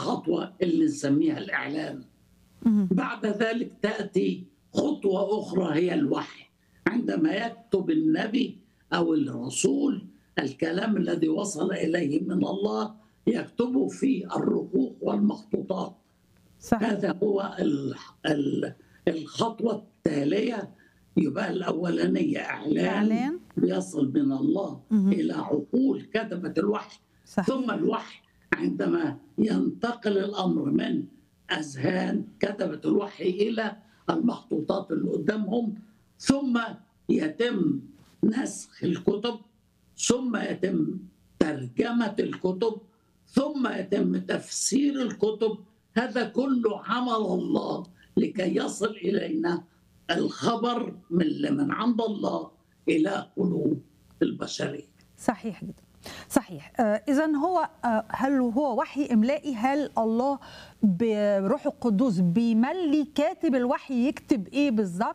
الخطوه اللي نسميها الاعلان مهم. بعد ذلك تاتي خطوه اخرى هي الوحي عندما يكتب النبي او الرسول الكلام الذي وصل اليه من الله يكتبه في الرقوق والمخطوطات صحيح هذا هو ال- ال- الخطوه التاليه يبقى الاولانيه اعلان, إعلان. يصل من الله مهم. الى عقول كتبه الوحي صحيح ثم الوحي عندما ينتقل الامر من اذهان كتبه الوحي الى المخطوطات اللي قدامهم ثم يتم نسخ الكتب ثم يتم ترجمه الكتب ثم يتم تفسير الكتب هذا كله عمل الله لكي يصل الينا الخبر من من عند الله الى قلوب البشريه صحيح جدا صحيح اذا هو آه، هل هو وحي املائي هل الله بروح القدوس بيملي كاتب الوحي يكتب ايه بالظبط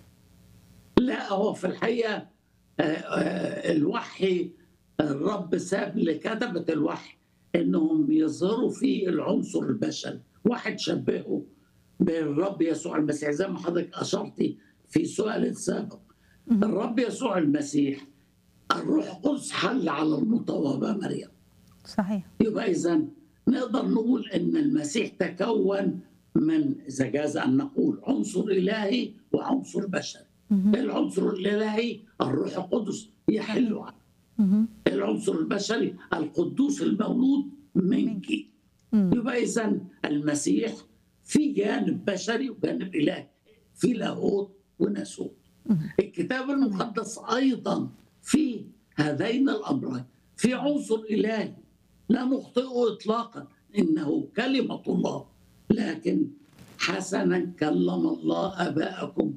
لا هو في الحقيقه آه، آه، الوحي الرب ساب لكتبه الوحي انهم يظهروا فيه العنصر البشري واحد شبهه بالرب يسوع المسيح زي ما حضرتك اشرتي في سؤال سابق الرب يسوع المسيح الروح القدس حل على المطوبه مريم صحيح يبقى اذا نقدر نقول ان المسيح تكون من اذا جاز ان نقول عنصر الهي وعنصر بشري مهم. العنصر الالهي الروح القدس يحل عليه مهم. العنصر البشري القدوس المولود منك مم. يبقى اذا المسيح في جانب بشري وجانب الهي في لاهوت وناسوت الكتاب المقدس ايضا في هذين الامرين في عنصر الهي لا نخطئه اطلاقا انه كلمه الله لكن حسنا كلم الله اباءكم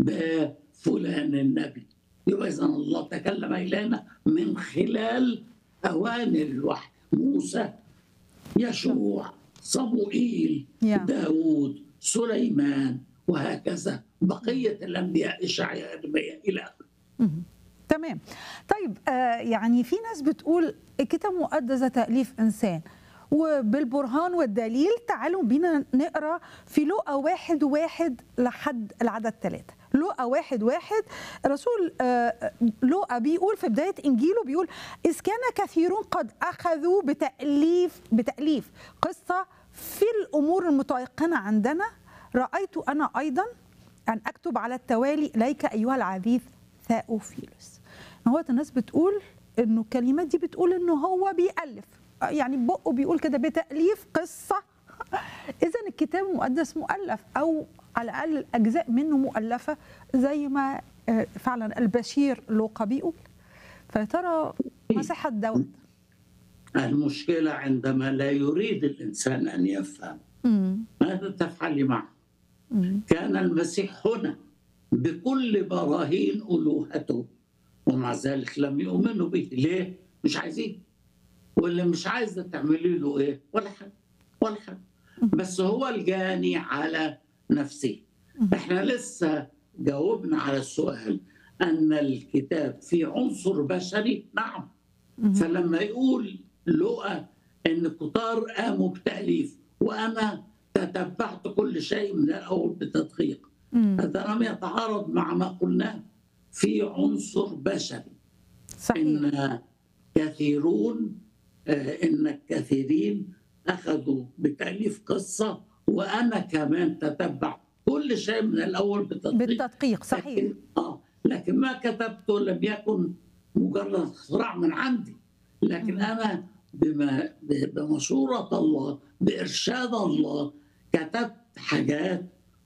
بفلان النبي يبقى اذا الله تكلم الينا من خلال اواني الوحي موسى يشوع صموئيل يا. داود سليمان وهكذا بقيه الانبياء اشعياء ارميا الى اخره مهم. تمام طيب آه يعني في ناس بتقول الكتاب المقدس ده تأليف إنسان وبالبرهان والدليل تعالوا بينا نقرا في لقا واحد واحد لحد العدد ثلاثة لقا واحد واحد رسول آه، لقا بيقول في بداية إنجيله بيقول إذ كان كثيرون قد أخذوا بتأليف بتأليف قصة في الأمور المتيقنة عندنا رأيت أنا أيضا أن أكتب على التوالي إليك أيها العزيز ثاوفيلوس هو الناس بتقول إنه الكلمات دي بتقول إنه هو بيألف يعني بقه بيقول كده بتأليف قصة إذا الكتاب المقدس مؤلف أو على الأقل الأجزاء منه مؤلفة زي ما آه، فعلا البشير لوقا بيقول فيا ترى ما صحة دوت المشكله عندما لا يريد الانسان ان يفهم مم. ماذا تفعل معه مم. كان المسيح هنا بكل براهين الوهته ومع ذلك لم يؤمنوا به ليه؟ مش عايزين واللي مش عايزه تعملي له ايه؟ ولا حاجه ولا حاجه بس هو الجاني على نفسه احنا لسه جاوبنا على السؤال ان الكتاب فيه عنصر بشري نعم فلما يقول لقى ان كتار قاموا بتاليف وانا تتبعت كل شيء من الاول بتدقيق مم. هذا لم يتعارض مع ما قلناه في عنصر بشري صحيح ان كثيرون آه، ان الكثيرين اخذوا بتاليف قصه وانا كمان تتبع كل شيء من الاول بتدقيق بالتدقيق صحيح لكن اه لكن ما كتبته لم يكن مجرد اختراع من عندي لكن مم. انا بما ب- بمشوره الله بارشاد الله كتبت حاجات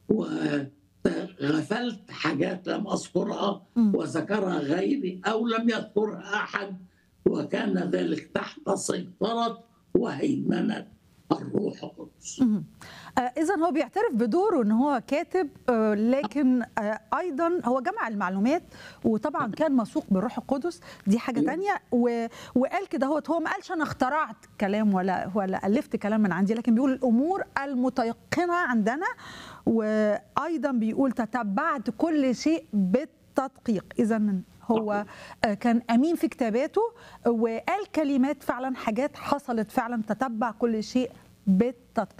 وغفلت حاجات لم اذكرها مم. وذكرها غيري او لم يذكرها احد وكان ذلك تحت سيطره وهيمنه الروح القدس إذا هو بيعترف بدوره إن هو كاتب آه، لكن آه، أيضا هو جمع المعلومات وطبعا كان مسوق بالروح القدس دي حاجة أيوة. تانية و... وقال كده هو هو ما قالش أنا اخترعت كلام ولا ولا ألفت كلام من عندي لكن بيقول الأمور المتيقنة عندنا وأيضا بيقول تتبعت كل شيء بالتدقيق إذا هو آه، كان امين في كتاباته وقال كلمات فعلا حاجات حصلت فعلا تتبع كل شيء بالتدقيق